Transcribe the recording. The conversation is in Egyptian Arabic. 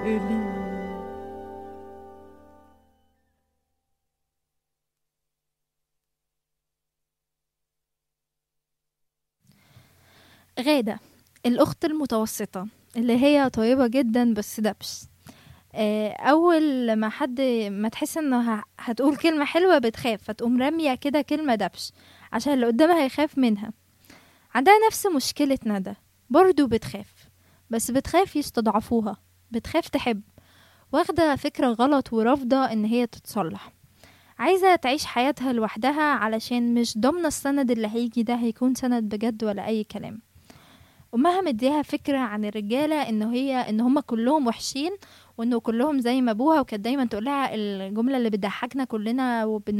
إلي غادة الأخت المتوسطة اللي هي طيبة جدا بس دبش آه، أول ما حد ما تحس إنها هتقول كلمة حلوة بتخاف فتقوم رامية كده كلمة دبش عشان اللي قدامها يخاف منها عندها نفس مشكلة ندى برضو بتخاف بس بتخاف يستضعفوها بتخاف تحب واخدة فكرة غلط ورافضة إن هي تتصلح عايزة تعيش حياتها لوحدها علشان مش ضامنة السند اللي هيجي ده هيكون سند بجد ولا أي كلام امها مديها فكره عن الرجاله ان هي ان هم كلهم وحشين وانه كلهم زي ما ابوها وكانت دايما تقول لها الجمله اللي بتضحكنا كلنا وبن